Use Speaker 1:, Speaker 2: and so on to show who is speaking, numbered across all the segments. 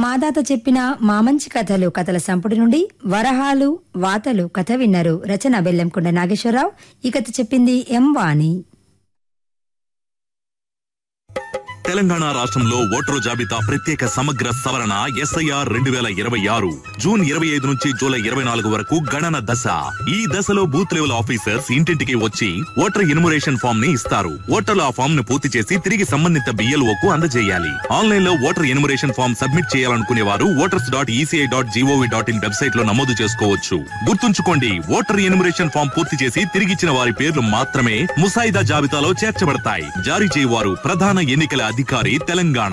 Speaker 1: మాదాత చెప్పిన మామంచి కథలు కథల సంపుటి నుండి వరహాలు వాతలు కథ విన్నారు రచన బెల్లంకొండ నాగేశ్వరరావు ఈ కథ చెప్పింది ఎం వాణి
Speaker 2: తెలంగాణ రాష్ట్రంలో ఓటరు జాబితా ప్రత్యేక సమగ్ర సవరణ ఎస్ఐఆర్ రెండు వేల ఇరవై ఆరు జూన్ ఇరవై ఐదు నుంచి జూలై ఇరవై నాలుగు వరకు గణన దశ ఈ దశలో బూత్ లెవెల్ ఆఫీసర్స్ ఇంటింటికి వచ్చి ఓటర్ ఎన్యుమరేషన్ ఫామ్ ని ఇస్తారు ఓటర్లు ఆ ఫామ్ ను పూర్తి చేసి తిరిగి సంబంధిత BLO కు అందజేయాలి ఆన్లైన్ లో ఓటర్ ఎన్యుమరేషన్ ఫామ్ సబ్మిట్ చేయాలనుకునే వారు voters dot ECI dot GOV dot in website లో నమోదు చేసుకోవచ్చు గుర్తుంచుకోండి ఓటర్ ఎన్యుమరేషన్ ఫామ్ పూర్తి చేసి తిరిగిచ్చిన వారి పేర్లు మాత్రమే ముసాయిదా జాబితాలో చేర్చబడతాయి జారీ చేయవారు ప్రధాన ఎన్నికల అధికారి తెలంగాణ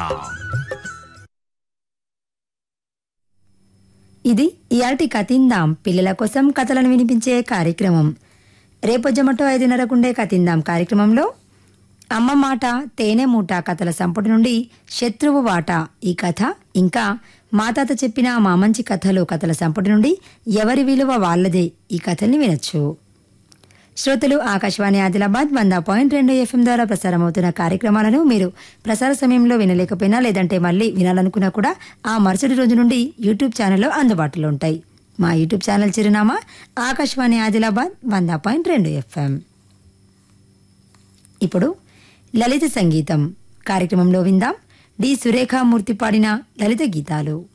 Speaker 1: ఇది ఇయాల్టి కతిందాం పిల్లల కోసం కథలను వినిపించే కార్యక్రమం రేపు జమటో ఐదున్నరకుండే కతిందాం కార్యక్రమంలో అమ్మ మాట తేనె మూట కథల సంపుటి నుండి శత్రువు వాట ఈ కథ ఇంకా మా తాత చెప్పిన మా మంచి కథలు కథల సంపుటి నుండి ఎవరి విలువ వాళ్ళదే ఈ కథల్ని వినొచ్చు శ్రోతలు ఆకాశవాణి ఆదిలాబాద్ వంద పాయింట్ రెండు ఎఫ్ఎం ద్వారా ప్రసారమవుతున్న కార్యక్రమాలను మీరు ప్రసార సమయంలో వినలేకపోయినా లేదంటే మళ్ళీ వినాలనుకున్నా కూడా ఆ మరుసటి రోజు నుండి యూట్యూబ్ ఛానల్లో అందుబాటులో ఉంటాయి మా యూట్యూబ్ ఛానల్ చిరునామా ఆకాశవాణి ఆదిలాబాద్ వంద పాయింట్ రెండు ఎఫ్ఎం ఇప్పుడు లలిత సంగీతం కార్యక్రమంలో విందాం డి సురేఖామూర్తి పాడిన లలిత గీతాలు